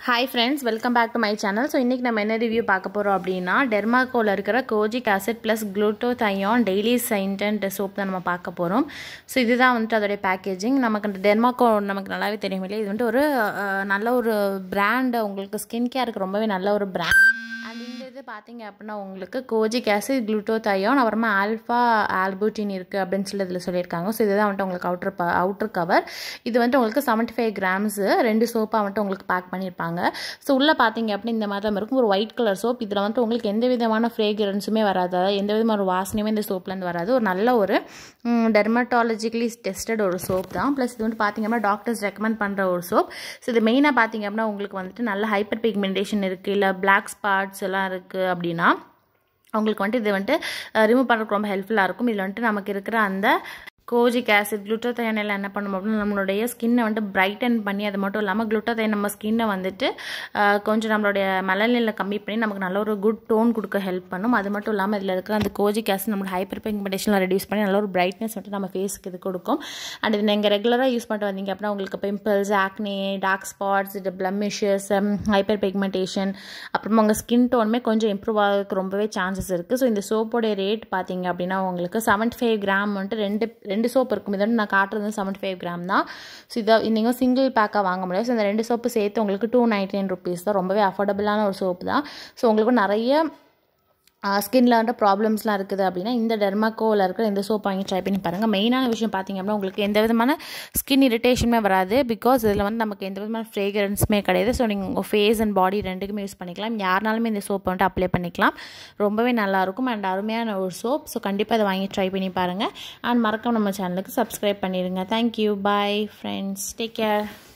hi friends welcome back to my channel so இன்றைக்கி நம்ம என்ன ரிவ்யூ பார்க்க போகிறோம் அப்படின்னா டெர்மாக்கோவில் இருக்கிற kojic acid plus glutathione daily scented soap தான் நம்ம பார்க்க போகிறோம் ஸோ இதுதான் வந்துட்டு அதோடைய பேக்கேஜிங் நமக்கு இந்த டெர்மாக்கோ நமக்கு நல்லாவே தெரியும் இல்லையா இது வந்துட்டு ஒரு அஹ், நல்ல ஒரு பிராண்டு உங்களுக்கு ஸ்கின் கேருக்கு ரொம்பவே நல்ல ஒரு பிராண்ட் அண்ட் இந்த இது பார்த்தீங்க அப்படின்னா உங்களுக்கு கோஜிக் ஆசிட் குளுட்டோதையான் அப்புறமா ஆல்ஃபா ஆல்பூட்டின் இருக்குது அப்படின்னு சொல்லி இதில் சொல்லியிருக்காங்க ஸோ இதுதான் வந்துட்டு உங்களுக்கு அவுட்டர் ப அவுட்டர் கவர் இது வந்துட்டு உங்களுக்கு செவன்ட்டி ஃபைவ் கிராம்ஸு ரெண்டு சோப்பாக வந்துட்டு உங்களுக்கு பேக் பண்ணியிருப்பாங்க ஸோ உள்ளே பார்த்தீங்க அப்படின்னா இந்த மாதிரி தான் இருக்கும் ஒரு ஒயிட் கலர் சோப் இதில் வந்துட்டு உங்களுக்கு எந்த விதமான ஃப்ரேக்ரன்ஸுமே வராது அதாவது எந்த விதமான ஒரு வாசனையுமே இந்த சோப்லேருந்து வராது ஒரு நல்ல ஒரு டெர்மட்டாலஜிக்கலி டெஸ்டட் ஒரு சோப் தான் ப்ளஸ் இது வந்து பார்த்தீங்க அப்படின்னா டாக்டர்ஸ் ரெக்கமெண்ட் பண்ணுற ஒரு சோப் ஸோ இது மெயினாக பார்த்தீங்க அப்படின்னா உங்களுக்கு வந்துட்டு நல்ல ஹைப்பர் பிக்மெண்டேஷன் இருக்குது இல்லை பிளாக் ஸ்பாட்ஸ் எல்லாம் இருக்குது அப்படின்னா அவங்களுக்கு வந்துட்டு இது வந்துட்டு ரிமூவ் பண்ணுறதுக்கு ரொம்ப ஹெல்ப்ஃபுல்லாக இருக்கும் இதில் வந்துட்டு நமக்கு இருக்கிற அந்த கோஜிக் ஆசிட் குளுட்டோதைன் எல்லாம் என்ன பண்ணும் அப்படின்னா நம்மளுடைய ஸ்கின்னை வந்துட்டு பிரைட்டன் பண்ணி அது மட்டும் இல்லாமல் குளுட்டோதைன் நம்ம ஸ்கின்னை வந்துட்டு அஹ், கொஞ்சம் நம்மளுடைய மலநிலை கம்மி பண்ணி நமக்கு நல்ல ஒரு குட் டோன் கொடுக்க ஹெல்ப் பண்ணும் அது மட்டும் இல்லாமல் இதில் இருக்கிற அந்த கோஜிக் ஆசிட் நம்மளோட ஹைப்பர் பிக்மெண்டேஷனில் ரெடியூஸ் பண்ணி நல்ல ஒரு பிரைட்னஸ் வந்துட்டு நம்ம ஃபேஸுக்கு இது கொடுக்கும் அண்ட் இது நீங்கள் ரெகுலராக யூஸ் பண்ணிட்டு வந்தீங்க அப்படின்னா உங்களுக்கு பிம்பிள்ஸ் ஆக்னே டார்க் ஸ்பாட்ஸ் இது பிளமிஷஸ் ஹைப்பர் பிக்மெண்டேஷன் அப்புறமா உங்கள் ஸ்கின் டோனுமே கொஞ்சம் இம்ப்ரூவ் ஆகிறதுக்கு ரொம்பவே சான்சஸ் இருக்குது ஸோ இந்த சோப்போடைய ரேட் பார்த்தீங்க அப்படின்னா உங்களுக்கு செவன்ட்டி ஃபைவ் கிராம் வந்துட்டு ரெண்டு ரெண்டு சோப் இருக்கும் இதை வந்து நான் காட்டுறது செவன்ட்டி ஃபைவ் கிராம் தான் ஸோ இதை நீங்கள் சிங்கிள் பேக்காக வாங்க முடியாது ஸோ இந்த ரெண்டு சோப்பு சேர்த்து உங்களுக்கு டூ நைன்டி நைன் ருபீஸ் தான் ரொம்பவே அஃபோர்டபுளான ஒரு சோப்பு தான் ஸோ உங்களுக்கு நிறைய ஸ்கின்ல வந்து ப்ராப்ளம்ஸ்லாம் இருக்குது அப்படின்னா இந்த டெர்மாக்கோவில் இருக்கிற இந்த சோப் வாங்கி ட்ரை பண்ணி பாருங்கள் மெயினான விஷயம் பார்த்தீங்க அப்படின்னா உங்களுக்கு எந்த விதமான ஸ்கின் இரிட்டேஷனுமே வராது பிகாஸ் இதில் வந்து நமக்கு எந்த விதமான ஃப்ரேக்ரன்ஸுமே கிடையாது ஸோ நீங்கள் உங்கள் ஃபேஸ் அண்ட் பாடி ரெண்டுக்குமே யூஸ் பண்ணிக்கலாம் யாருனாலுமே இந்த சோப்பை வந்துட்டு அப்ளை பண்ணிக்கலாம் ரொம்பவே நல்லாயிருக்கும் அண்ட் அருமையான ஒரு சோப் ஸோ கண்டிப்பாக அதை வாங்கி ட்ரை பண்ணி பாருங்கள் அண்ட் மறக்காம நம்ம சேனலுக்கு சப்ஸ்கிரைப் பண்ணிடுங்க thank you bye friends take care